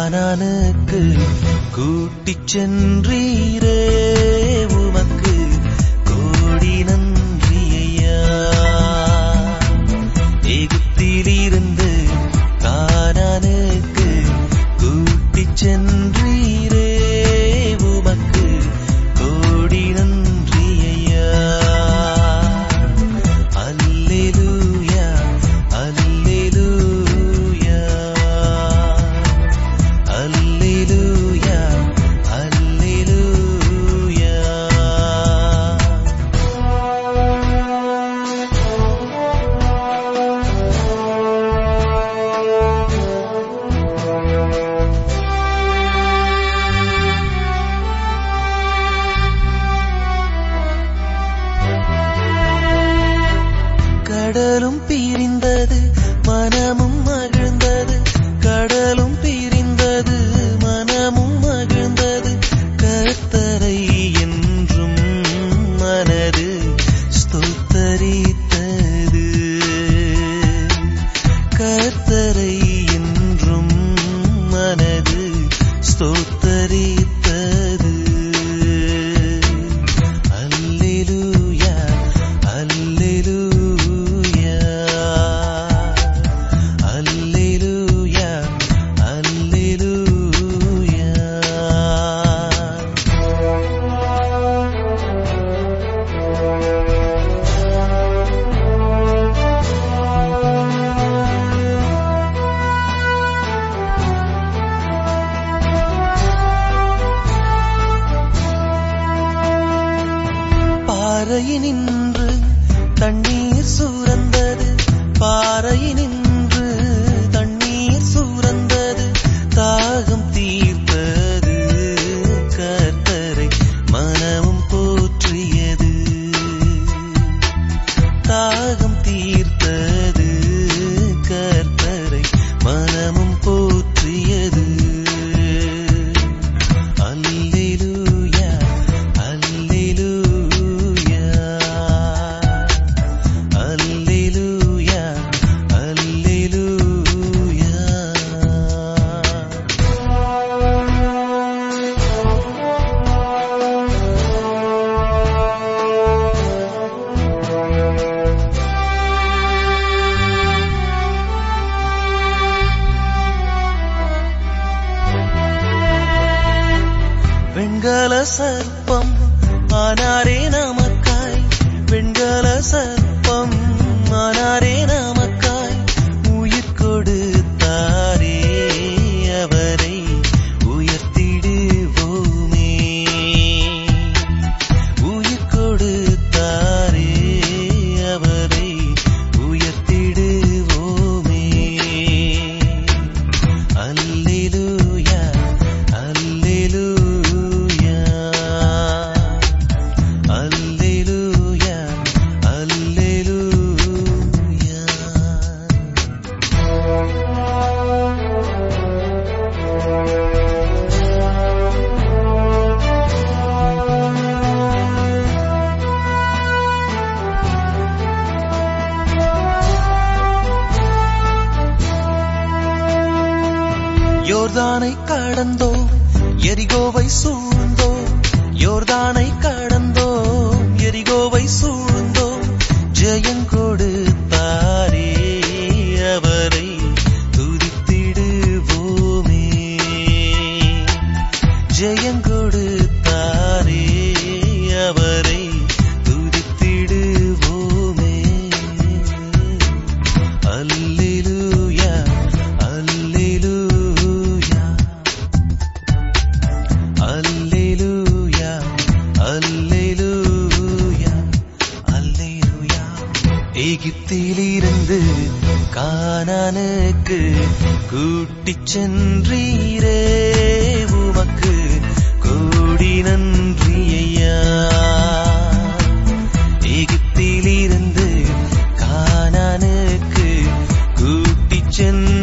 கானானுக்கு கூட்டிச் சென்றீரே உமக்கு கோடி நன்றி ஐயா எகிப்திலிருந்து கானானுக்கு கூட்டிச் சென்றீரே உமக்கு கோடி நன்றி ஐயா அல்லேலூயா அல்லேலூயா அல்லேலூயா அல்லேலூயா கடலும் பிரிந்தது மனமும் மகிழ்ந்தது கடலும் பிரிந்தது மனமும் மகிழ்ந்தது கர்த்தரை என்றும் மனது ஸ்தோத்தரித்தது கர்த்தரை என்றும் மனது ஸ்தோத்தரித்தது அல்லேலூயா அல்லேலூயா அல்லேலூயா அல்லேலூயா பாறையினின்று தண்ணீர் சூரந்தது பாறையினின்று தண்ணீர் சூரந்தது தாகம் தீர்த்தது கர்த்தரை மனமும் போற்றியது தாகம் தீர்த்தது கர்த்தரை மனமும் போற்றியது அல்லேலூயா அல்லேலூயா அல்லேலூயா அல்லேலூயா வெண்கல சர்ப்பம் ஆனாரே நமக்காய் வெண்கல சர்ப்பம் ஆனாரே நமக்காய் உயிர் கொடுத்தாரே அவரை உயர்த்திடுவோமே உயிர் கொடுத்தாரே அவரை உயர்த்திடுவோமே அல்லேலூயா அல்லேலூயா அல்லேலூயா அல்லேலூயா யோர்தானை கடந்தோ எரிகோவை சூழ்ந்தோ யோர்தானை கடந்தோ எரிகோவை சூழ்ந்தோ ஜெயம் கொடுத்தாரே அவரை துதித்திடுவோமே ஜெயம் கொடுத்தாரே அவரை துதித்திடுவோமே அல்லேலூயா அல்லேலூயா அல்லேலூயா அல்லேலூயா அல்லேலூயா எகிப்திலிருந்து கானானுக்கு கூட்டிச் சென்றீரே உமக்கு கோடி நன்றி ஐயா எகிப்திலிருந்து கானானுக்கு கூட்டிச் சென்ற